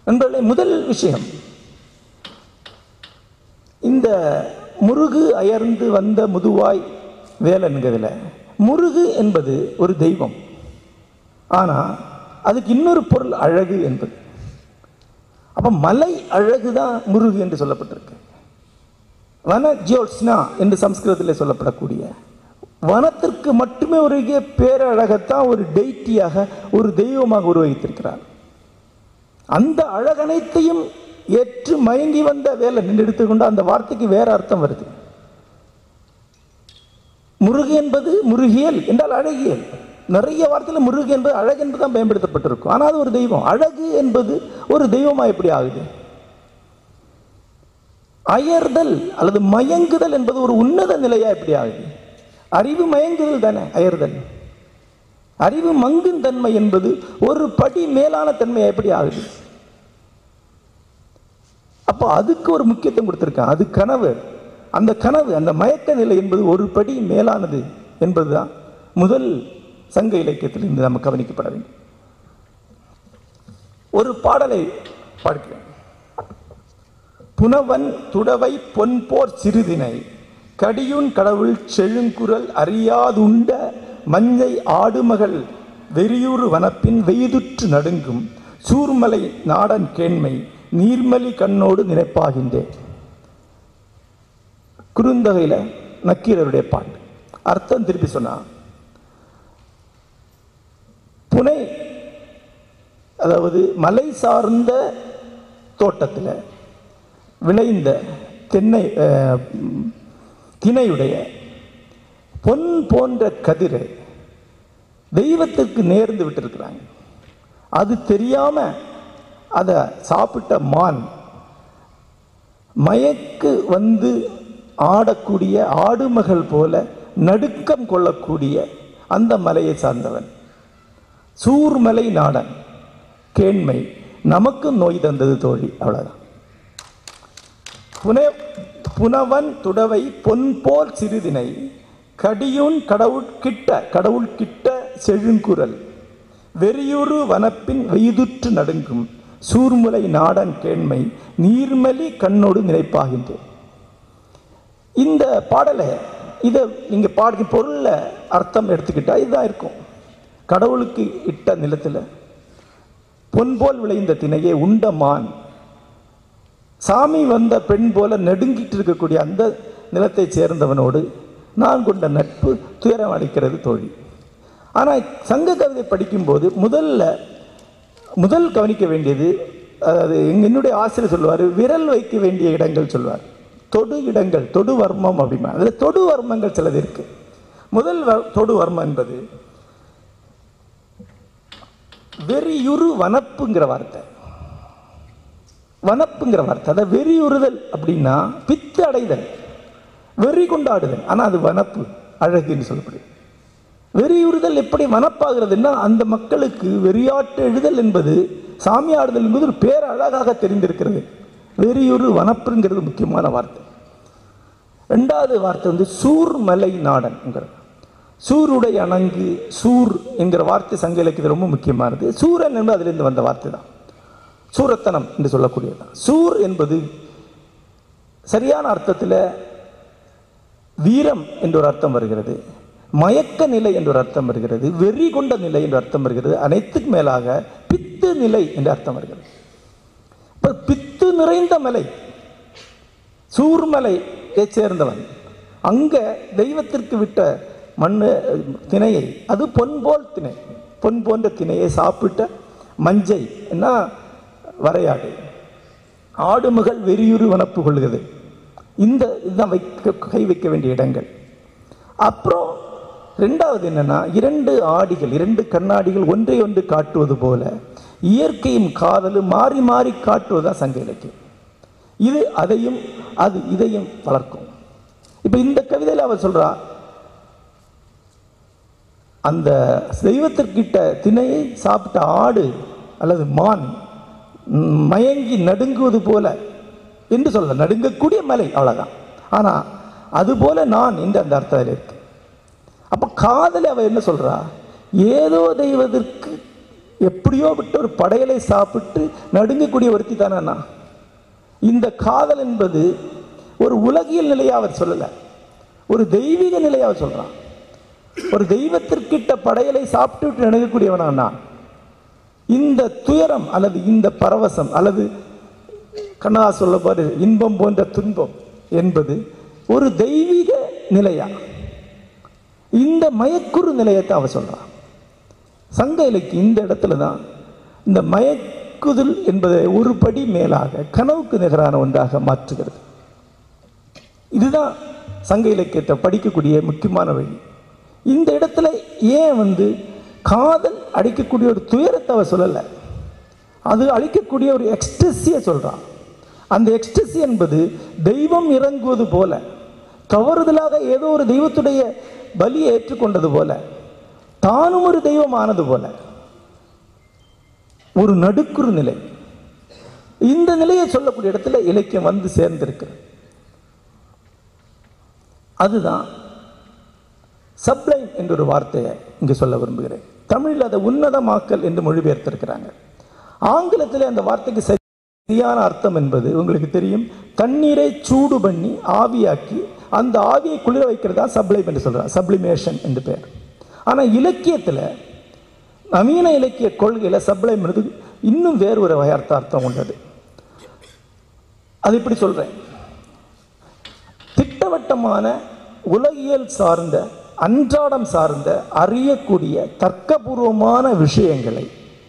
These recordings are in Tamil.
நண்பர்களே முதல் விஷயம் இந்த முருகு அயர்ந்து வந்த முதுவாய் வேலன்கிறதுல முருகு என்பது ஒரு தெய்வம் ஆனால் அதுக்கு இன்னொரு பொருள் அழகு என்பது அப்போ மலை அழகு தான் முருகு என்று சொல்லப்பட்டிருக்கு வன ஜோட்ஸ்னா என்று சம்ஸ்கிருதத்தில் சொல்லப்படக்கூடிய வனத்திற்கு மட்டுமே ஒரு பேரழகத்தான் ஒரு டெய்ட்டியாக ஒரு தெய்வமாக உருவகித்திருக்கிறார் அந்த அழகனைத்தையும் ஏற்று மயங்கி வந்த வேலை நின்று எடுத்துக்கொண்டு அந்த வார்த்தைக்கு வேற அர்த்தம் வருது முருகு என்பது முருகியல் என்றால் அழகியல் நிறைய வார்த்தையில் முருகு என்பது அழகு என்று தான் பயன்படுத்தப்பட்டிருக்கும் ஆனால் அது ஒரு தெய்வம் அழகு என்பது ஒரு தெய்வமாக எப்படி ஆகுது அயர்தல் அல்லது மயங்குதல் என்பது ஒரு உன்னத நிலையா எப்படி ஆகுது அறிவு மயங்குதல் தானே அயர்தல் அறிவு மங்கும் தன்மை என்பது ஒரு படி மேலான தன்மை எப்படி ஆகுது அப்போ அதுக்கு ஒரு முக்கியத்துவம் கொடுத்துருக்கான் அது கனவு அந்த கனவு அந்த மயக்க நிலை என்பது ஒரு படி மேலானது என்பதுதான் முதல் சங்க இலக்கியத்தில் இருந்து நம்ம கவனிக்கப்பட வேண்டும் ஒரு பாடலை பார்க்கிறேன் புனவன் துடவை பொன்போர் சிறுதினை கடியுன் கடவுள் செழுங்குரல் அறியாதுண்ட மஞ்சை ஆடுமகள் வெறியூறு வனப்பின் வெய்துற்று நடுங்கும் சூர்மலை நாடன் கேண்மை நீர்மலி கண்ணோடு நினைப்பாகின்றேன் குறுந்தொகையில் நக்கீரருடைய பாட்டு அர்த்தம் திருப்பி சொன்னா புனை அதாவது மலை சார்ந்த தோட்டத்தில் விளைந்த தென்னை அஹ், திணையுடைய பொன் போன்ற கதிரை தெய்வத்துக்கு நேர்ந்து விட்டிருக்கிறாங்க அது தெரியாம அதை சாப்பிட்ட மான் மயக்கு வந்து ஆடக்கூடிய ஆடுமகள் போல நடுக்கம் கொள்ளக்கூடிய அந்த மலையை சார்ந்தவன் சூர்மலை நாடன் கேண்மை நமக்கும் நோய் தந்தது தோழி அவ்வளவுதான் புன புனவன் துடவை பொன் போல் சிறிதினை கடியுன் கடவுள் கிட்ட கடவுள் கிட்ட செழுங்குரல் வெறியுறு வனப்பின் வெய்துற்று நடுங்கும் சூர்முலை நாடன் கேண்மை நீர்மலி கண்ணோடு நினைப்பாகின்றேன் இந்த பாடலை இதை நீங்க பாடி பொருள்ல அர்த்தம் எடுத்துக்கிட்டா இதுதான் இருக்கும் கடவுளுக்கு இட்ட நிலத்தில் பொன் போல் விளைந்த திணையை உண்ட மான் சாமி வந்த பெண் போல நடுங்கிட்டு இருக்கக்கூடிய அந்த நிலத்தைச் சேர்ந்தவனோடு நான் கொண்ட நட்பு துயரம் அளிக்கிறது தோழி ஆனால் சங்க கவிதை படிக்கும்போது முதல்ல முதல் கவனிக்க வேண்டியது அதாவது எங்க- என்னுடைய ஆசிரியர் சொல்லுவார் விரல் வைக்க வேண்டிய இடங்கள் சொல்வார் தொடு இடங்கள் தொடு வர்மம் அப்படிமா அதில் தொடு வர்மங்கள் சிலது இருக்கு முதல் வ- தொடு வர்மம் என்பது வெறியுறு வனப்புங்கிற வார்த்தை வனப்புங்கிற வார்த்தை அதை வெறியுறுதல் அப்படின்னா பித்து அடைதல் வெறி கொண்டாடுதல் ஆனால் அது வனப்பு அழகுன்னு சொல்லப்படுது வெறியுறுதல் எப்படி வனப்பாகிறதுன்னா அந்த மக்களுக்கு வெறியாட்டு எழுதல் என்பது சாமியாடுதல் என்பது ஒரு பேரழகாக தெரிந்திருக்கிறது வெறியுறு வனப்புங்கிறது முக்கியமான வார்த்தை ரெண்டாவது வார்த்தை வந்து சூர்மலை நாடன்ங்கிறது சூருடைய அணங்கு சூர் என்கிற வார்த்தை சங்க இலக்கியத்தில் ரொம்ப முக்கியமானது சூரன் என்பது அதிலிருந்து வந்த வார்த்தை தான் சூரத்தனம் என்று சொல்லக்கூடியது தான் சூர் என்பது சரியான அர்த்தத்தில் வீரம் என்ற ஒரு அர்த்தம் வருகிறது மயக்க நிலை என்ற ஒரு அர்த்தம் வருகிறது வெறி கொண்ட நிலை என்ற அர்த்தம் வருகிறது அனைத்துக்கும் மேலாக பித்து நிலை என்ற அர்த்தம் வருகிறது இப்ப பித்து நிறைந்த மலை சூர்மலையை சேர்ந்தவன் அங்க தெய்வத்திற்கு விட்ட மண்ணு திணையை அது பொன் போல் திணை பொன் போன்ற திணையை சாப்பிட்ட மஞ்சை என்ன வரையாடு ஆடுமகள் வெறியுறு வனப்பு கொள்கிறது இந்த இதுதான் வைக்க கை வைக்க வேண்டிய இடங்கள் அப்புறம் ரெண்டாவது என்னன்னா இரண்டு ஆடிகள் இரண்டு கண்ணாடிகள் ஒன்றை ஒன்று காட்டுவது போல இயற்கையும் காதலும் மாறி மாறி காட்டுவதுதான் சங்க இலக்கியம் இது அதையும் அது இதையும் வளர்க்கும் இப்போ இந்த கவிதையில் அவர் சொல்றா அந்த தெய்வத்திற்கிட்ட திணையை சாப்பிட்ட ஆடு அல்லது மான் ம், மயங்கி நடுங்குவது போல என்று சொல்ல நடுங்கக்கூடிய மலை அவ்வளவுதான் ஆனா அது போல நான் என்று அந்த அர்த்தத்தில் இருக்கு அப்ப காதல் அவ என்ன சொல்றா ஏதோ தெய்வத்திற்கு எப்படியோ விட்டு ஒரு படையலை சாப்பிட்டு நடுங்கக்கூடிய ஒருத்தி தானே நான் இந்த காதல் என்பது ஒரு உலகியல் நிலையை அவர் சொல்லலை ஒரு தெய்வீக நிலையை அவர் சொல்றான் ஒரு தெய்வத்திற்கிட்ட படையலை சாப்பிட்டு விட்டு நடுங்கக்கூடியவனா நான் இந்த துயரம் அல்லது இந்த பரவசம் அல்லது கண்ணா சொல்ல பாரு இன்பம் போன்ற துன்பம் என்பது ஒரு தெய்வீக நிலையா இந்த மயக்குறு நிலையத்தை அவ சொல்றான் சங்க இலக்கியம் இந்த இடத்துல தான் இந்த மயக்குதல் என்பதை ஒரு படி மேலாக கனவுக்கு நிகரான ஒன்றாக மாற்றுகிறது இதுதான் சங்க இலக்கியத்தை படிக்கக்கூடிய முக்கியமான வழி இந்த இடத்துல ஏன் வந்து காதல் அடிக்கக்கூடிய ஒரு துயரத்தை அவ சொல்லலை அது அழிக்கக்கூடிய ஒரு எக்ஸ்டசியை சொல்றான் அந்த எக்ஸ்டசி என்பது தெய்வம் இறங்குவது போல தவறுதலாக ஏதோ ஒரு தெய்வத்துடைய பலியை ஏற்றுக்கொண்டது போல தானும் ஒரு தெய்வம் ஆனது போல ஒரு நடுக்குறு நிலை இந்த நிலையை சொல்லக்கூடிய இடத்துல இலக்கியம் வந்து சேர்ந்திருக்கு அதுதான் சப்ளைம் என்ற ஒரு வார்த்தையை இங்கு சொல்ல விரும்புகிறேன் தமிழில் அதை உன்னதமாக்கல் என்று மொழிபெயர்த்திருக்கிறாங்க ஆங்கிலத்தில் அந்த வார்த்தைக்கு சரியான அர்த்தம் என்பது உங்களுக்கு தெரியும் தண்ணீரை சூடு பண்ணி ஆவியாக்கி அந்த ஆவியை குளிர வைக்கிறதா சப்ளைம் என்று சொல்றாங்க சப்ளிமேஷன் என்று பெயர் ஆனால் இலக்கியத்தில் நவீன இலக்கிய கொள்கையில் சப்ளைம் என்பது இன்னும் வேறு ஒரு வகையர்த்த அர்த்தம் கொண்டது அது இப்படி சொல்றேன் திட்டவட்டமான உலகியல் சார்ந்த அன்றாடம் சார்ந்த அறியக்கூடிய தர்க்கபூர்வமான விஷயங்களை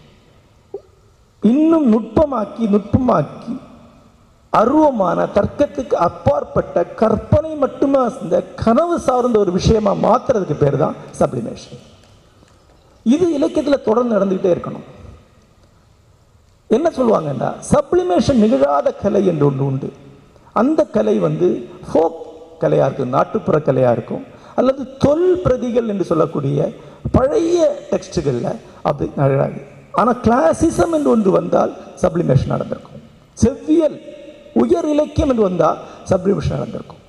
இன்னும் நுட்பமாக்கி நுட்பமாக்கி அருவமான தர்க்கத்துக்கு அப்பாற்பட்ட கற்பனை மட்டுமே இந்த கனவு சார்ந்த ஒரு விஷயமா மாத்துறதுக்கு பேர் தான் சப்ளிமேஷன் இது இலக்கியத்தில் தொடர்ந்து நடந்துகிட்டே இருக்கணும் என்ன சொல்லுவாங்கன்னா சப்ளிமேஷன் நிகழாத கலை என்று ஒன்று உண்டு அந்த கலை வந்து ஃபோக் கலையாக இருக்கும் நாட்டுப்புற கலையாக இருக்கும் அல்லது தொல் பிரதிகள் என்று சொல்லக்கூடிய பழைய டெக்ஸ்டுகளில் அப்படி நிகழாது ஆனால் கிளாசிசம் என்று ஒன்று வந்தால் சப்ளிமேஷன் நடந்திருக்கும் செவ்வியல் உயர் இலக்கியம் என்று வந்தால் சப்ளிமேஷன் நடந்திருக்கும்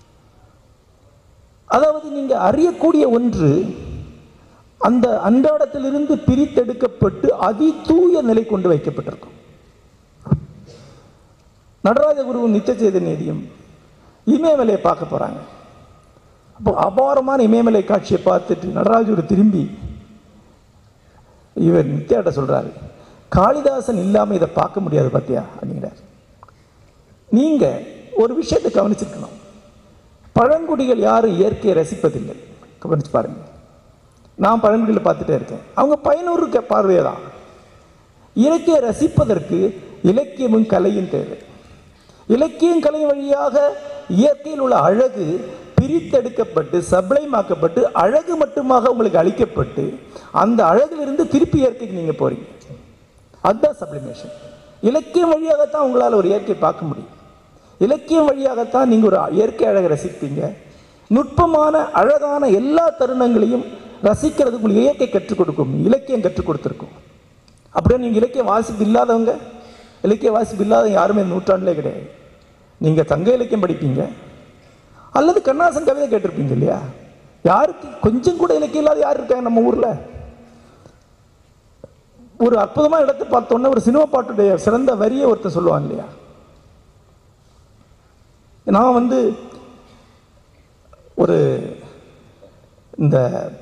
அதாவது நீங்கள் அறியக்கூடிய ஒன்று அந்த அன்றாடத்திலிருந்து பிரித்தெடுக்கப்பட்டு அதி தூய நிலை கொண்டு வைக்கப்பட்டிருக்கும் நடராஜ குருவும் நித்திய சைதன்யதியும் இமயமலையை பார்க்க போறாங்க அப்போ அபாரமான இமயமலை காட்சியை பார்த்துட்டு நடராஜர் திரும்பி இவர் நித்யாட்ட சொல்றாரு காளிதாசன் இல்லாம இதை பார்க்க முடியாது பார்த்தியா அப்படிங்கிறார் நீங்க ஒரு விஷயத்தை கவனிச்சிருக்கணும் பழங்குடிகள் யாரும் இயற்கையை ரசிப்பதில்லை கவனிச்சு பாருங்க நான் பழங்குடியில் பார்த்துட்டே இருக்கேன் அவங்க பயனூர் பார்வையை தான் இலக்கிய ரசிப்பதற்கு இலக்கியமும் கலையும் தேவை இலக்கியம் கலை வழியாக இயற்கையில் உள்ள அழகு பிரித்தெடுக்கப்பட்டு சப்ளைமாக்கப்பட்டு அழகு மட்டுமாக உங்களுக்கு அளிக்கப்பட்டு அந்த அழகிலிருந்து திருப்பி இயற்கைக்கு நீங்க போறீங்க அதுதான் சப்ளிமேஷன் இலக்கியம் வழியாகத்தான் உங்களால் ஒரு இயற்கை பார்க்க முடியும் இலக்கியம் வழியாகத்தான் நீங்க ஒரு இயற்கை அழகை ரசிப்பீங்க நுட்பமான அழகான எல்லா தருணங்களையும் ரசிக்கிறது உங்களுக்கு இயற்கை கற்றுக் கொடுக்கும் இலக்கியம் கற்றுக் கொடுத்துருக்கும் அப்படியே நீங்க இலக்கிய வாசிப்பு இல்லாதவங்க இலக்கிய வாசிப்பு இல்லாதவங்க யாருமே இந்த நூற்றாண்டிலே கிடையாது நீங்க தங்க இலக்கியம் படிப்பீங்க அல்லது கண்ணாசன் கவிதை கேட்டிருப்பீங்க இல்லையா யாருக்கு கொஞ்சம் கூட இலக்கியம் இல்லாத யார் இருக்காங்க நம்ம ஊர்ல ஒரு அற்புதமான இடத்தை பார்த்தோன்னே ஒரு சினிமா பாட்டுடைய சிறந்த வரியை ஒருத்தர் சொல்லுவான் இல்லையா நான் வந்து ஒரு இந்த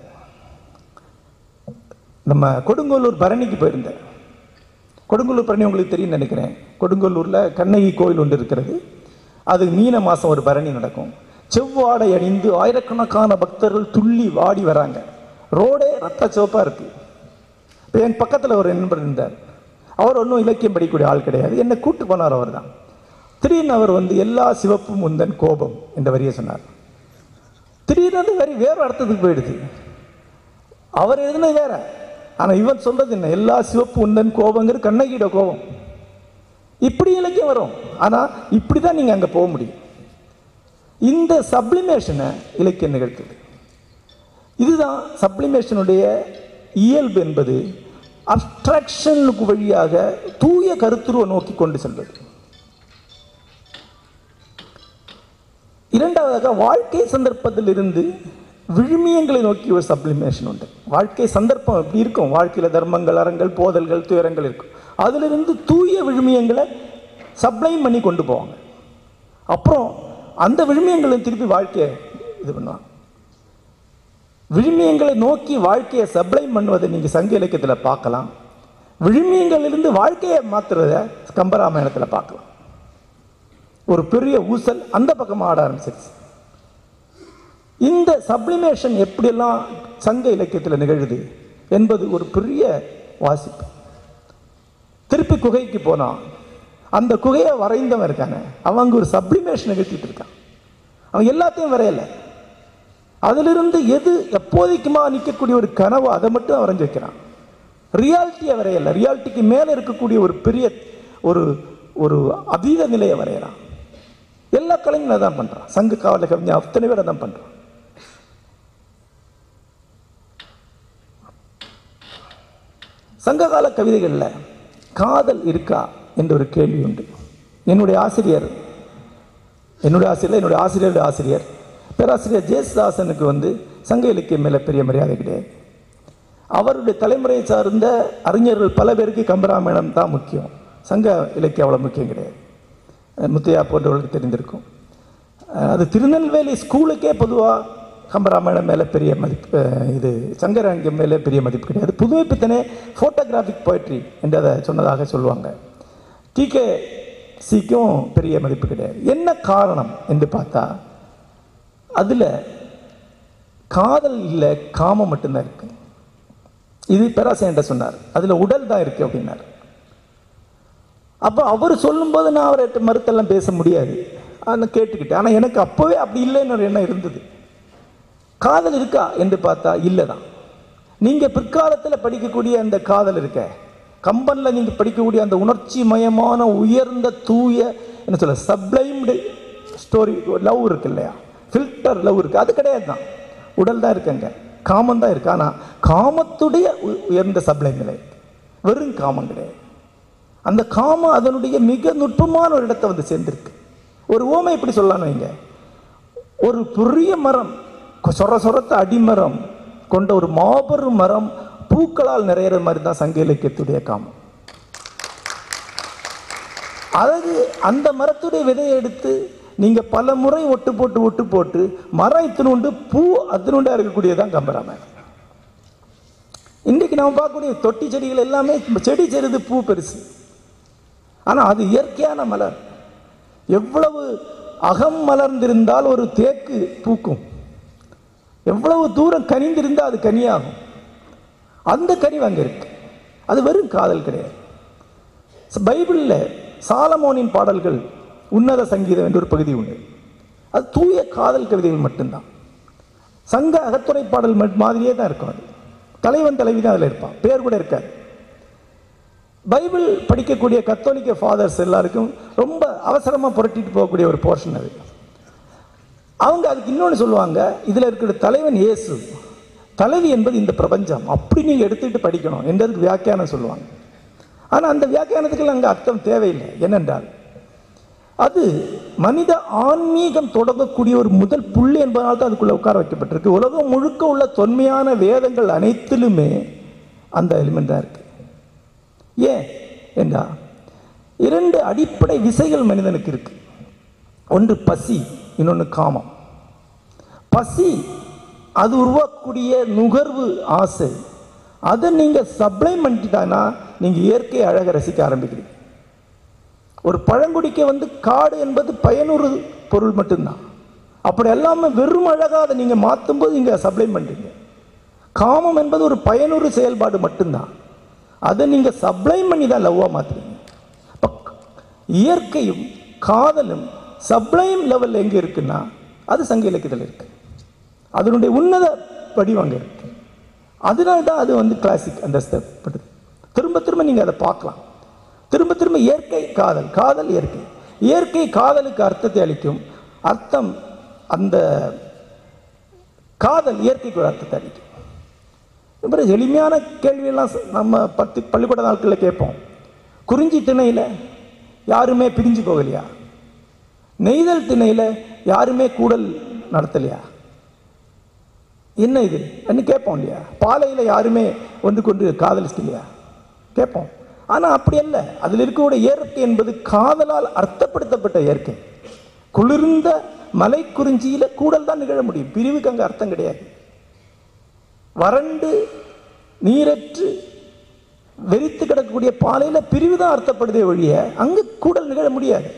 நம்ம கொடுங்கோலூர் பரணிக்கு போயிருந்தேன் கொடுங்கோலூர் பரணி உங்களுக்கு தெரியும் நினைக்கிறேன் கொடுங்கோலூரில் கண்ணகி கோயில் ஒன்று இருக்கிறது அது மீன மாதம் ஒரு பரணி நடக்கும் செவ்வாடை அணிந்து ஆயிரக்கணக்கான பக்தர்கள் துள்ளி வாடி வராங்க ரோடே ரத்த சிவப்பாக இருக்கு இப்போ என் பக்கத்தில் ஒரு நண்பர் இருந்தார் அவர் ஒன்றும் இலக்கியம் படிக்கக்கூடிய ஆள் கிடையாது என்னை கூட்டு போனார் அவர் தான் திடீர்னு அவர் வந்து எல்லா சிவப்பும் உந்தன் கோபம் என்ற வரியை சொன்னார் திடீர்னு அந்த வரி வேறு அர்த்தத்துக்கு போயிடுது அவர் எழுதுனது வேற ஆனா இவன் சொல்றது என்ன எல்லா சிவப்பு உந்தன் கோபங்கிற கண்ணகியோட கோபம் இப்படி இலக்கியம் வரும் ஆனா இப்படிதான் நீங்க அங்க போக முடியும் இந்த சப்ளிமேஷனை இலக்கியம் நிகழ்த்துது இதுதான் சப்ளிமேஷனுடைய இயல்பு என்பது அப்ட்ராக்ஷனுக்கு வழியாக தூய கருத்துருவை நோக்கி கொண்டு செல்வது இரண்டாவதாக வாழ்க்கை சந்தர்ப்பத்திலிருந்து விழுமியங்களை நோக்கி ஒரு சப்ளிமேஷன் உண்டு வாழ்க்கை சந்தர்ப்பம் எப்படி இருக்கும் வாழ்க்கையில் தர்மங்கள் அறங்கள் போதல்கள் துயரங்கள் இருக்கும் அதிலிருந்து தூய விழுமியங்களை சப்ளைம் பண்ணி கொண்டு போவாங்க அப்புறம் அந்த விழுமியங்களை திருப்பி வாழ்க்கையை இது பண்ணுவாங்க விழுமியங்களை நோக்கி வாழ்க்கையை சப்ளைம் பண்ணுவதை நீங்கள் சங்க இலக்கியத்தில் பார்க்கலாம் விழுமியங்களிலிருந்து வாழ்க்கையை மாற்றுறத கம்பராமாயணத்தில் பார்க்கலாம் ஒரு பெரிய ஊசல் அந்த பக்கம் ஆட ஆரம்பிச்சிருச்சு இந்த சப்ளிமேஷன் எப்படியெல்லாம் சங்க இலக்கியத்தில் நிகழுது என்பது ஒரு பெரிய வாசிப்பு திருப்பி குகைக்கு போனான் அந்த குகையை வரைந்தவன் இருக்காங்க அவங்க ஒரு சப்ளிமேஷன் நிகழ்த்திட்டு இருக்கான் அவன் எல்லாத்தையும் வரையலை அதிலிருந்து எது எப்போதைக்குமா நிற்கக்கூடிய ஒரு கனவு அதை மட்டும் வரைஞ்சு வைக்கிறான் ரியாலிட்டியை வரையலை ரியாலிட்டிக்கு மேலே இருக்கக்கூடிய ஒரு பெரிய ஒரு ஒரு அதீத நிலையை வரையறான் எல்லா கலைஞரும் அதான் பண்ணுறான் சங்க காவல கவிஞர் அத்தனை பேர் அதான் பண்ணுறான் சங்ககால கவிதைகளில் காதல் இருக்கா என்ற ஒரு கேள்வி உண்டு என்னுடைய ஆசிரியர் என்னுடைய ஆசிரியர் என்னுடைய ஆசிரியருடைய ஆசிரியர் பேராசிரியர் ஜேசுதாசனுக்கு வந்து சங்க இலக்கியம் மேலே பெரிய மரியாதை கிடையாது அவருடைய தலைமுறையை சார்ந்த அறிஞர்கள் பல பேருக்கு கம்பராமாயணம் தான் முக்கியம் சங்க இலக்கியம் அவ்வளோ முக்கியம் கிடையாது முத்தையா போன்றவர்களுக்கு தெரிந்திருக்கும் அது திருநெல்வேலி ஸ்கூலுக்கே பொதுவாக கம்பராமாயணம் மேலே பெரிய மதிப்பு இது சங்கராங்கியம் மேலே பெரிய மதிப்பு கிடையாது புதுமை பித்தனே ஃபோட்டோகிராஃபிக் போய்ட்ரி என்று அதை சொன்னதாக சொல்லுவாங்க டிகே சிக்கும் பெரிய மதிப்பு கிடையாது என்ன காரணம் என்று பார்த்தா அதில் காதல் இல்லை காமம் மட்டும்தான் இருக்கு இது பெராசேன்ட்ட சொன்னார் அதில் உடல் தான் இருக்கு அப்படின்னார் அப்போ அவர் சொல்லும்போது நான் அவர்கிட்ட மறுத்தெல்லாம் பேச முடியாது ஆனால் கேட்டுக்கிட்டேன் ஆனால் எனக்கு அப்போவே அப்படி இல்லைன்னு ஒரு எண்ணம் இருந்தது காதல் இருக்கா என்று பார்த்தா இல்லை தான் நீங்கள் பிற்காலத்தில் படிக்கக்கூடிய அந்த காதல் இருக்க கம்பனில் நீங்கள் படிக்கக்கூடிய அந்த உணர்ச்சி மயமான உயர்ந்த தூய என்ன சொல்ல சப்ளைம்டு ஸ்டோரி லவ் இருக்கு இல்லையா ஃபில்டர் லவ் இருக்குது அது கிடையாது தான் உடல் தான் இருக்குங்க காமம் தான் இருக்கு ஆனால் காமத்துடைய உ- உயர்ந்த சப்ளை நிலை வெறும் காமம் கிடையாது அந்த காமம் அதனுடைய மிக நுட்பமான ஒரு இடத்தை வந்து சேர்ந்திருக்கு ஒரு ஓமை எப்படி சொல்லலாம்னு வைங்க ஒரு பெரிய மரம் கொ- சொர சொரத்த அடிமரம் கொண்ட ஒரு மாபெரும் மரம் பூக்களால் நிறையிற மாதிரி தான் சங்க இலக்கியத்துடைய காமம் அழகு அந்த மரத்துடைய விதையை எடுத்து நீங்க பல முறை ஒட்டு போட்டு ஒட்டு போட்டு மரம் இத்தினுண்டு பூ அத்தினுண்டா இருக்கக்கூடியதான் கம்பராமாயணம் இன்றைக்கு நம்ம பார்க்கக்கூடிய தொட்டி செடிகள் எல்லாமே செடி செருது பூ பெருசு ஆனா அது இயற்கையான மலர் எவ்வளவு அகம் மலர்ந்திருந்தால் ஒரு தேக்கு பூக்கும் எவ்வளவு தூரம் கனிந்திருந்தால் அது கனியாகும் அந்த கனிவு அங்கே இருக்கு அது வெறும் காதல் கிடையாது ச- பைபிளில் சாலமோனின் பாடல்கள் உன்னத சங்கீதம் என்ற ஒரு பகுதி உண்டு அது தூய காதல் கவிதைகள் மட்டும்தான் சங்க அகத்துறை பாடல் மட்- மாதிரியே தான் இருக்கும் அது தலைவன் தலைவி தான் அதில் இருப்பான் பேர் கூட இருக்காது பைபிள் படிக்கக்கூடிய கத்தோலிக்க ஃபாதர்ஸ் எல்லாருக்கும் ரொம்ப அவசரமாக புரட்டிட்டு போகக்கூடிய ஒரு போர்ஷன் அது அவங்க அதுக்கு இன்னொன்று சொல்லுவாங்க இதில் இருக்கிற தலைவன் இயேசு தலைவி என்பது இந்த பிரபஞ்சம் அப்படி நீங்கள் எடுத்துக்கிட்டு படிக்கணும் என்றதுக்கு வியாக்கியானம் சொல்லுவாங்க ஆனால் அந்த வியாக்கியானத்துக்கு அங்கே அர்த்தம் தேவையில்லை என்னென்றால் அது மனித ஆன்மீகம் தொடங்கக்கூடிய ஒரு முதல் புள்ளி என்பதனால தான் அதுக்குள்ளே உட்கார வைக்கப்பட்டிருக்கு உலகம் முழுக்க உள்ள தொன்மையான வேதங்கள் அனைத்திலுமே அந்த எலிமெண்ட் தான் இருக்கு ஏன் என்றா இரண்டு அடிப்படை விசைகள் மனிதனுக்கு இருக்கு ஒன்று பசி இன்னொன்று காமம் பசி அது உருவாக்கக்கூடிய நுகர்வு ஆசை அதை நீங்கள் சப்ளைம் பண்ணிட்டாங்கன்னா நீங்கள் இயற்கை அழகை ரசிக்க ஆரம்பிக்கிறீங்க ஒரு பழங்குடிக்க வந்து காடு என்பது பயனுறு பொருள் மட்டும்தான் அப்படி எல்லாமே வெறும் அழகாக அதை நீங்கள் மாற்றும்போது இங்கே சப்ளைம் பண்ணுறீங்க காமம் என்பது ஒரு பயனுறு செயல்பாடு மட்டும்தான் அதை நீங்கள் சப்ளைம் பண்ணி தான் லவ்வாக மாற்றுறீங்க அப்போ இயற்கையும் காதலும் சப்ளைம் லெவலில் எங்கே இருக்குன்னா அது சங்க இலக்கியத்தில் இருக்கு அதனுடைய உன்னத வடிவம் அங்கே இருக்கு அதனால தான் அது வந்து கிளாசிக் அந்தஸ்தப்படுது திரும்ப திரும்ப நீங்கள் அதை பார்க்கலாம் திரும்ப திரும்ப இயற்கை காதல் காதல் இயற்கை இயற்கை காதலுக்கு அர்த்தத்தை அளிக்கும் அர்த்தம் அந்த காதல் இயற்கைக்கு ஒரு அர்த்தத்தை அளிக்கும் அப்புறம் எளிமையான கேள்வியெல்லாம் ச- நம்ம பத்து பள்ளிக்கூட நாட்களில் கேட்போம் குறிஞ்சி திணையில் யாருமே பிரிஞ்சு போகலையா நெய்தல் திணையில் யாருமே கூடல் நடத்தலையா என்ன இது என்ன கேட்போம் இல்லையா பாலையில் யாருமே ஒன்று கொண்டு காதலிச்சு இல்லையா கேட்போம் ஆனால் அப்படி அல்ல அதில் இருக்கக்கூடிய இயற்கை என்பது காதலால் அர்த்தப்படுத்தப்பட்ட இயற்கை குளிர்ந்த மலை குறிஞ்சியில கூடல் தான் நிகழ முடியும் பிரிவுக்கு அங்கே அர்த்தம் கிடையாது வறண்டு நீரற்று வெறித்து கிடக்கக்கூடிய பாலையில பிரிவு தான் அர்த்தப்படுதே ஒழிய அங்கு கூடல் நிகழ முடியாது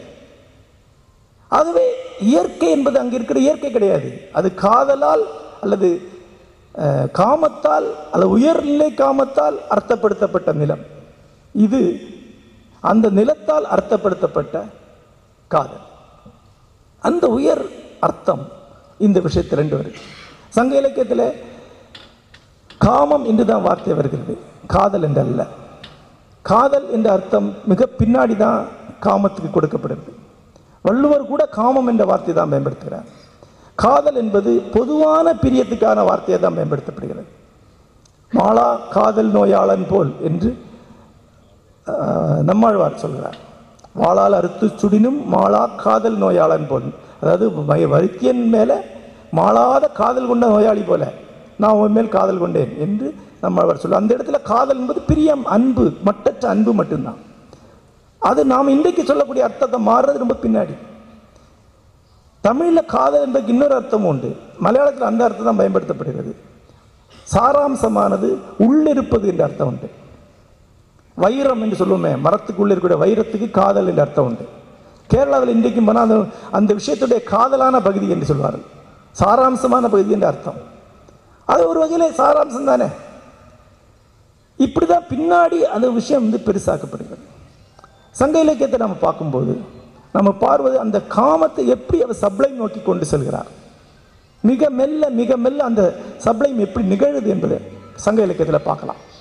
ஆகவே இயற்கை என்பது அங்கே இருக்கிற இயற்கை கிடையாது அது காதலால் அல்லது அஹ், காமத்தால் அல்லது உயர்நிலை காமத்தால் அர்த்தப்படுத்தப்பட்ட நிலம் இது அந்த நிலத்தால் அர்த்தப்படுத்தப்பட்ட காதல் அந்த உயர் அர்த்தம் இந்த விஷயத்தில் ரெண்டு வருது சங்க இலக்கியத்தில் காமம் என்று தான் வார்த்தை வருகிறது காதல் என்று அல்ல காதல் என்ற அர்த்தம் மிக பின்னாடி தான் காமத்துக்கு கொடுக்கப்படுகிறது வள்ளுவர் கூட காமம் என்ற வார்த்தை தான் பயன்படுத்துகிறார் காதல் என்பது பொதுவான பிரியத்துக்கான வார்த்தையை தான் பயன்படுத்தப்படுகிறது மாளா காதல் நோயாளன் போல் என்று ஆஹ், நம்மாழ்வார் சொல்கிறார் வாளால் அறுத்து சுடினும் மாளா காதல் நோயாளன் போல் அதாவது வை- வைத்தியன் மேலே மாளாத காதல் கொண்ட நோயாளி போல நான் உன் மேல் காதல் கொண்டேன் என்று நம்மாழ்வார் சொல்லுவார் அந்த இடத்துல காதல் என்பது பிரியம் அன்பு மட்டற்ற அன்பு மட்டும்தான் அது நாம் இன்றைக்கு சொல்லக்கூடிய அர்த்தத்தை மாறுறது ரொம்ப பின்னாடி தமிழில் காதல் என்பதுக்கு இன்னொரு அர்த்தம் உண்டு மலையாளத்தில் அந்த அர்த்தம் தான் பயன்படுத்தப்படுகிறது சாராம்சமானது உள்ளிருப்பது என்ற அர்த்தம் உண்டு வைரம் என்று சொல்லுவோமே மரத்துக்குள்ளே இருக்கக்கூடிய வைரத்துக்கு காதல் என்ற அர்த்தம் உண்டு கேரளாவில் இன்றைக்கும் போனால் அந்த அந்த விஷயத்துடைய காதலான பகுதி என்று சொல்வார்கள் சாராம்சமான பகுதி என்ற அர்த்தம் அது ஒரு வகையில் சாராம்சம் தானே இப்படி தான் பின்னாடி அந்த விஷயம் வந்து பெருசாக்கப்படுகிறது சங்க இலக்கியத்தை நம்ம பார்க்கும்போது நம்ம பார்வது அந்த காமத்தை எப்படி அவர் சப்ளைம் நோக்கி கொண்டு செல்கிறார் மிக மெல்ல மிக மெல்ல அந்த சப்ளைம் எப்படி நிகழுது என்பதை சங்க இலக்கியத்தில் பார்க்கலாம்